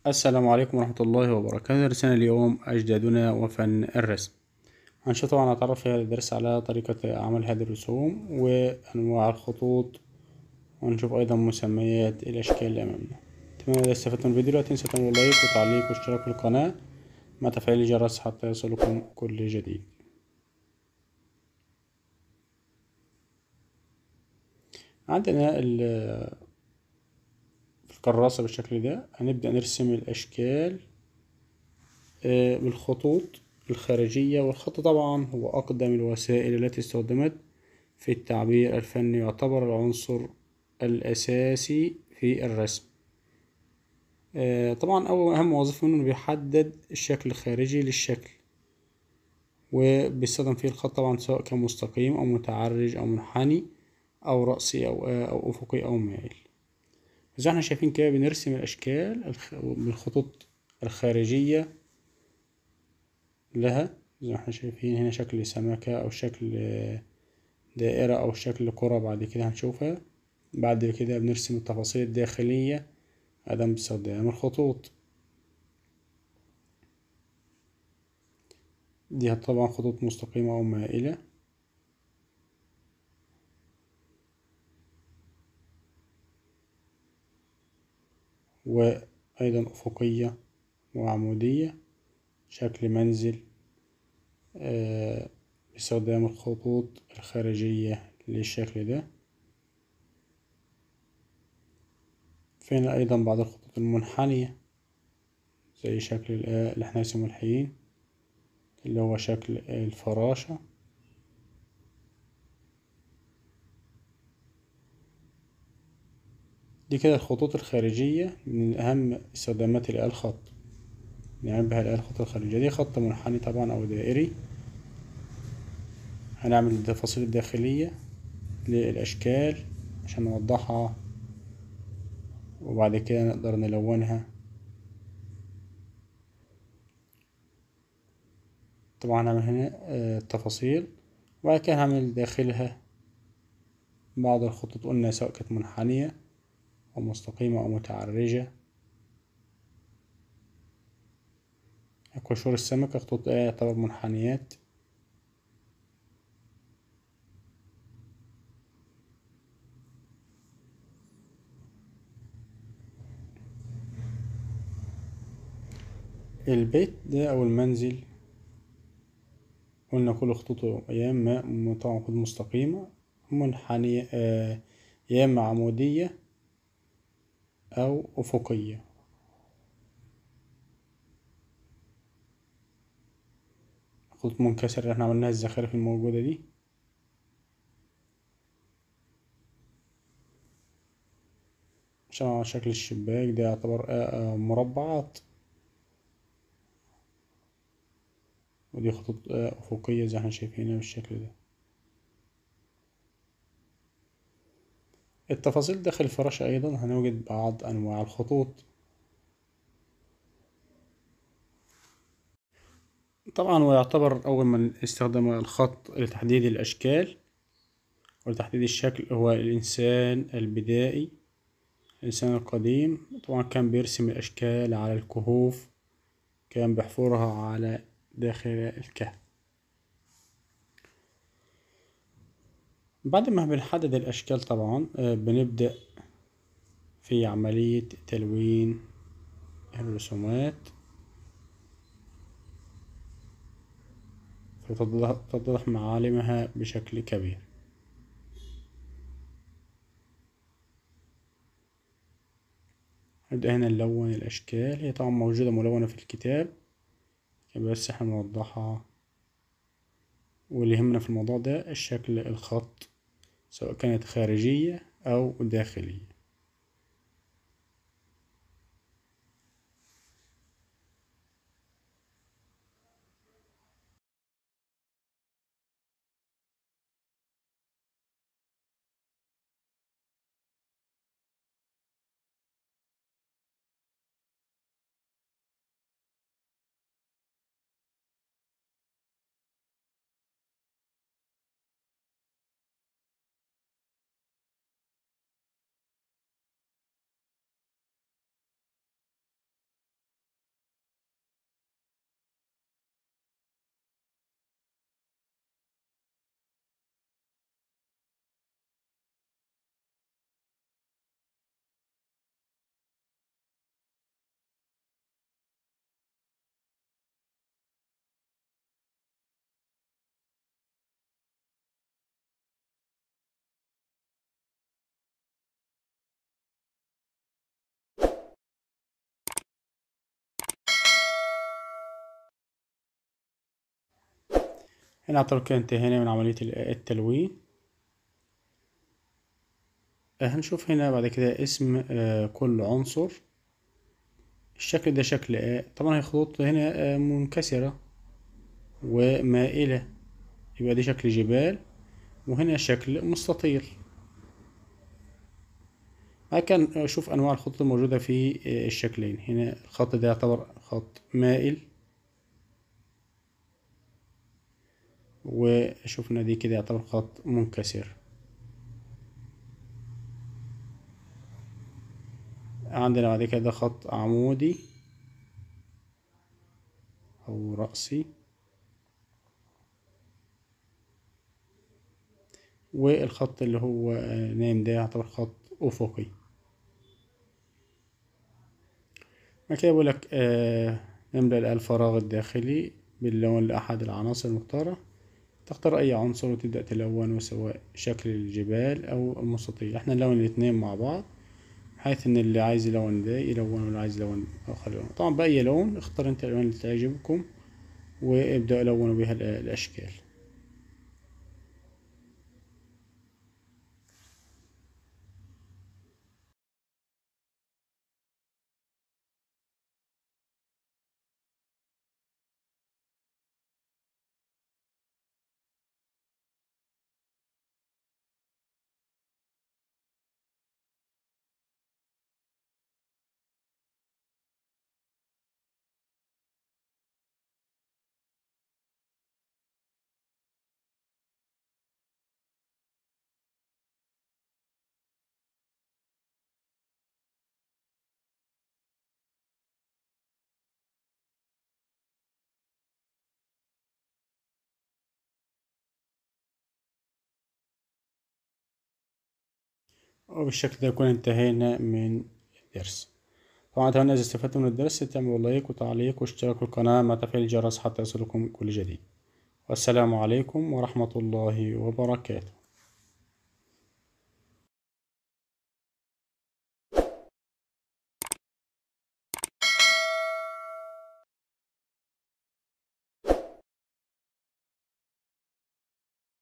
السلام عليكم ورحمة الله وبركاته درسنا اليوم أجدادنا وفن الرسم هنشوف طبعا نتعرف في هذا الدرس على طريقة عمل هذه الرسوم وأنواع الخطوط ونشوف أيضا مسميات الأشكال اللي أمامنا أتمنى إذا استفدتم من الفيديو لا تنسوا تعملوا لايك وتعليق واشتراك في القناة مع تفعيل الجرس حتى يصلكم كل جديد عندنا الكراسة بالشكل ده هنبدأ نرسم الأشكال بالخطوط الخارجية والخط طبعا هو أقدم الوسائل التي استخدمت في التعبير الفني يعتبر العنصر الأساسي في الرسم طبعا أول أهم وظيفة منه إنه بيحدد الشكل الخارجي للشكل وبيستخدم فيه الخط طبعا سواء كان مستقيم أو متعرج أو منحني أو رأسي أو أو أفقي أو مائل زي احنا شايفين كده بنرسم الأشكال بالخطوط الخارجية لها زي ما احنا شايفين هنا شكل سمكة أو شكل دائرة أو شكل كرة بعد كده هنشوفها بعد كده بنرسم التفاصيل الداخلية أيضا باستخدام الخطوط دي طبعا خطوط مستقيمة أو مائلة وأيضا أفقية وعمودية شكل منزل باستخدام الخطوط الخارجية للشكل ده فينا أيضا بعض الخطوط المنحنية زي شكل اللي احنا اسمه الحين اللي هو شكل الفراشة دي كده الخطوط الخارجية من أهم استخدامات الآلة الخط نعمل بها الآلة الخط الخارجية دي خط منحني طبعا أو دائري هنعمل التفاصيل الداخلية للأشكال عشان نوضحها وبعد كده نقدر نلونها طبعا هنعمل هنا التفاصيل وبعد كده هعمل داخلها بعض الخطوط قلنا سواء كانت منحنية أو مستقيمة أو متعرجة قشور السمكة خطوط يعتبر منحنيات البيت ده أو المنزل قلنا كل خطوطه يا إما طبعا خطوط مستقيمة منحنية يا إما عمودية أو أفقية خطوط منكسرة اللي احنا عملناها الزخارف الموجودة دي عشان شكل الشباك ده يعتبر مربعات ودي خطوط أفقية زي احنا شايفينها بالشكل ده التفاصيل داخل الفراشة أيضا هنوجد بعض أنواع الخطوط طبعا ويعتبر أول من استخدم الخط لتحديد الأشكال ولتحديد الشكل هو الإنسان البدائي الإنسان القديم طبعا كان بيرسم الأشكال على الكهوف كان بيحفرها على داخل الكهف بعد ما بنحدد الأشكال طبعا بنبدأ في عملية تلوين الرسومات فتتضح معالمها بشكل كبير نبدأ هنا نلون الأشكال هي طبعا موجودة ملونة في الكتاب بس احنا بنوضحها واللي يهمنا في الموضوع ده الشكل الخط سواء كانت خارجية أو داخلية هنا اعتبر كده انتهينا من عملية التلوين هنشوف هنا بعد كده اسم كل عنصر الشكل ده شكل آه طبعا هي خطوط هنا آه منكسرة ومائلة يبقى دي شكل جبال وهنا شكل مستطيل كان أشوف أنواع الخطوط الموجودة في الشكلين هنا الخط ده يعتبر خط مائل وشوفنا دي كده يعتبر خط منكسر عندنا بعد كده خط عمودي أو رأسي والخط اللي هو نايم ده يعتبر خط أفقي بعد كده بقولك آه نملأ الفراغ الداخلي باللون لأحد العناصر المختارة تختار أي عنصر وتبدأ تلونه سواء شكل الجبال أو المستطيل احنا نلون الاتنين مع بعض بحيث ان اللي عايز يلون ده يلون واللي عايز يلون اخر يلون طبعا بأي لون اختار انت الالوان اللي تعجبكم وابدأوا لونوا بها الاشكال وبالشكل ده يكون انتهينا من الدرس طبعا أتمنى إذا استفدتم من الدرس تعملوا لايك وتعليق واشتراك في القناة مع تفعيل الجرس حتى يصلكم كل جديد والسلام عليكم ورحمة الله وبركاته